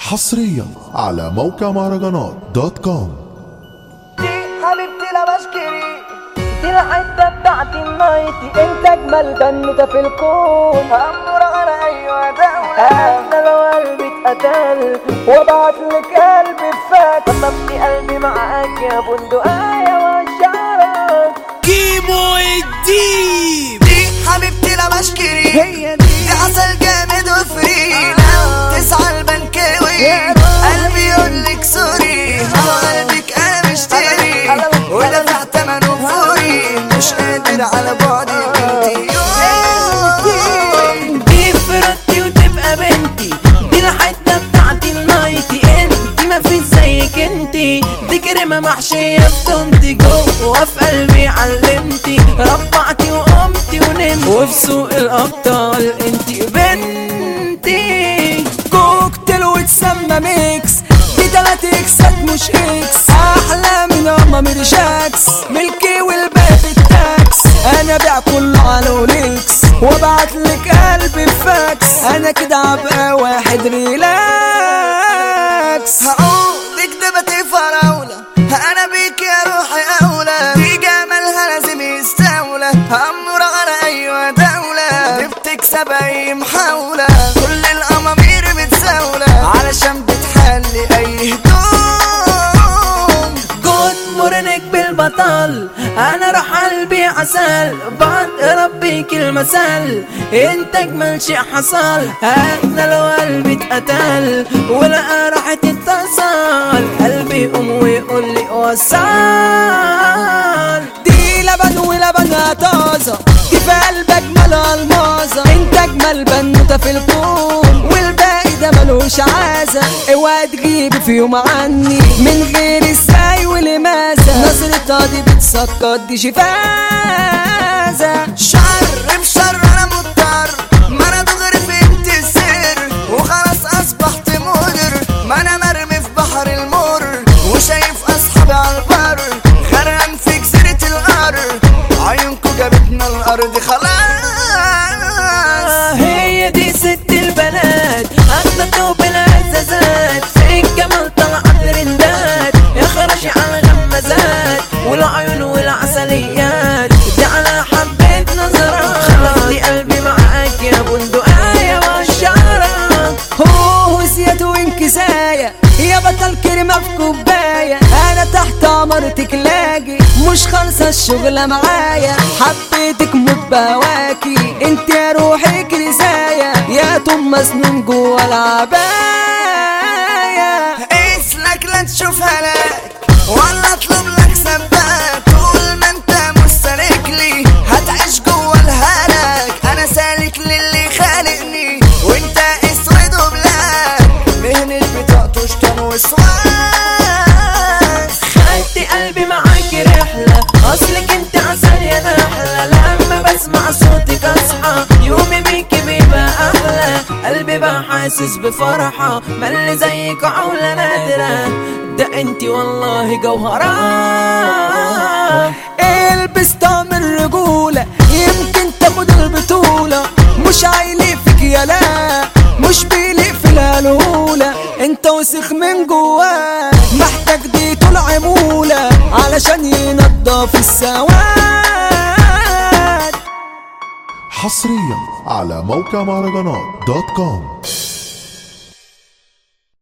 حصريا على موقع مهرجانات دوت كوم دي حبيبتي لا بشكري دي الحتة بتاعتي النايتي انت اجمل بنوتة في الكون امور على ايوه دولة انا لو قلبي اتقتل وابعت لك قلبي فات طلبتي قلبي معاك يا بندقية وشعرك كيمو الديب دي حبيبتي لا بشكري هي دي دي عسل جامد وفري لو تسعى البنكاوي قلبي يقول لك سوري هو قلبك انا مشتري ودفعت ثمنه فوري مش قادر على بعدي بنتي دي فرقتي وتبقى بنتي دي الحتة بتاعتي النايتي انت ما في زيك انتي دي كريمة محشية بتنتي جوه في قلبي علمتي ربعتي وقمتي ونمتي وفي سوق الابطال انتي بنتي كوكتيل وتسمى ميكس دي تلات اكسات مش اكس احلى من اما ميرشاكس ملكي والباقي التاكس انا بيع كله على اوليكس وابعت لك قلبي فاكس انا كده هبقى واحد ريلاكس هقولك ده بتي فراولة انا بيك يا روحي اولى دي جمالها لازم يستولى امر على ايوه دولة دي بتكسب اي محاولة كل الامامير بتزاولة علشان بتحلي اي هدوم جود مورنك بالبطل انا روح قلبي عسل بعد ربيك المثل انت اجمل شيء حصل انا لو قلبي اتقتل ولا راح تتصل قلبي يقوم ويقول لي وصل دي لبن ولبنها طازة دي في قلبك مال المازة انت اجمل بنوتة في الكون والباقي ده ملوش عازة اوعى تجيب في يوم عني من غير ازاي ولماذا نظرتها دي بتسكر دي شفازة شر بشر انا مضطر ما انا دغري فهمت السر وخلاص اصبحت مدر ما انا مرمي في بحر المر وشايف اصحابي على البر غرقان في جزيرة القر عيونكو جابتنا الارض خلاص هي دي ست البنات اخدت توب العزازات في الجمال طلعت رندات يا خرشي على غمازات والعيون والعسليات دي على حبة نظرات خلصتي قلبي معاك يا بندقية والشعرك هو زياد وانكساية يا بطل كريمة في كوباية انا تحت امرتك لاجي مش خالصة الشغلة معايا حبيتك موت بهواكي انت يا روحي كرزاية يا توم مسنون جوا العباية اسلك لا تشوف هلاك ولا اطلب لك سباك طول ما انت مستلك لي هتعيش جوه الهلاك انا سالك للي خالقني وانت اسود وبلاك مهنة بطاقته شطان وسواك خدت قلبي معاكي رحلة أصلك انت عسل يا نحلة لما بسمع صوتك أصحى يومي بيكي بيبقى أحلى قلبي بقى حاسس بفرحة ما اللي زيك عولة نادرة ده انت والله جوهرة البس طعم الرجولة يمكن تاخد البطولة مش عايلي فيك يا لا مش بيلي في الهلولة انت وسخ من جواك محتاج دي طول عمولة علشان ينضف السواد حصريا على موقع مهرجانات دوت كوم